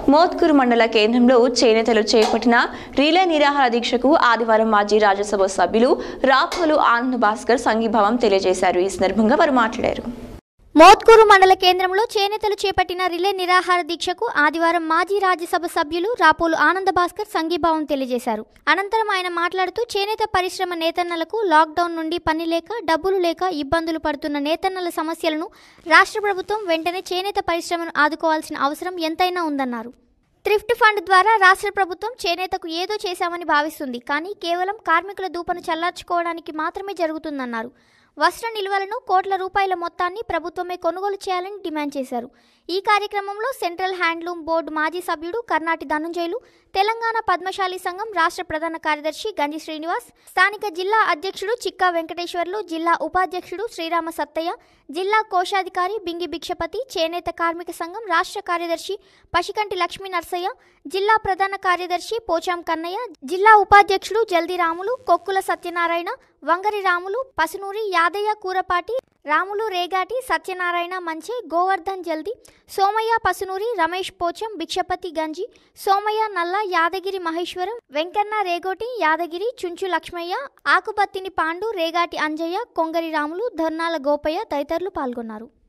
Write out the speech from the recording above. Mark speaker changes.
Speaker 1: మోత్కూరు మండల కేంద్రంలో చేనేతలు చేపట్టిన రీలే నిరాహార దీక్షకు ఆదివారం మాజీ రాజ్యసభ సభ్యులు రాపోలు ఆనంద్ భాస్కర్ సంఘీభావం తెలియజేశారు ఈ సందర్భంగా వారు మాట్లాడారు
Speaker 2: మోత్కూరు మండల కేంద్రంలో చేనేతలు చేపట్టిన రిలే నిరాహార దీక్షకు ఆదివారం మాజీ రాజ్యసభ సభ్యులు రాపోలు ఆనంద భాస్కర్ సంఘీభావం తెలియజేశారు అనంతరం ఆయన మాట్లాడుతూ చేనేత పరిశ్రమ నేతన్నలకు లాక్డౌన్ నుండి పని లేక డబ్బులు లేక ఇబ్బందులు పడుతున్న నేతన్నల సమస్యలను రాష్ట్ర ప్రభుత్వం వెంటనే చేనేత పరిశ్రమను ఆదుకోవాల్సిన అవసరం ఎంతైనా ఉందన్నారు థ్రిఫ్ట్ ఫండ్ ద్వారా రాష్ట్ర ప్రభుత్వం చేనేతకు ఏదో చేశామని భావిస్తుంది కానీ కేవలం కార్మికుల దూపను చల్లార్చుకోవడానికి మాత్రమే జరుగుతుందన్నారు వస్త్ర నిల్వలను కోట్ల రూపాయల మొత్తాన్ని ప్రభుత్వమే కొనుగోలు చేయాలని డిమాండ్ చేశారు ఈ కార్యక్రమంలో సెంట్రల్ హ్యాండ్లూమ్ బోర్డు మాజీ సభ్యుడు కర్ణాటి ధనుంజయులు తెలంగాణ పద్మశాలి సంఘం రాష్ట్ర ప్రధాన కార్యదర్శి గంజి శ్రీనివాస్ స్థానిక జిల్లా అధ్యక్షుడు చిక్కా వెంకటేశ్వర్లు జిల్లా ఉపాధ్యక్షుడు శ్రీరామ సత్తయ్య జిల్లా కోశాధికారి బింగి భిక్షపతి చేనేత కార్మిక సంఘం రాష్ట్ర కార్యదర్శి పశికంటి లక్ష్మీ నర్సయ్య జిల్లా ప్రధాన కార్యదర్శి పోచాం కన్నయ్య జిల్లా ఉపాధ్యక్షుడు జల్ది రాములు కొక్కుల సత్యనారాయణ వంగరి రాములు పసునూరి యాదయ్య కూరపాటి రాములు రేగాటి సత్యనారాయణ మంచే గోవర్ధన్ జల్ది సోమయ్య పసునూరి రమేష్ పోచం భిక్షపతి గంజి సోమయ్య నల్ల యాదగిరి మహేశ్వరం వెంకన్న రేగోటి యాదగిరి చుంచు లక్ష్మయ్య ఆకుపత్తిని పాండు రేగాటి అంజయ్య కొంగరి రాములు ధర్నాల గోపయ్య తదితరులు పాల్గొన్నారు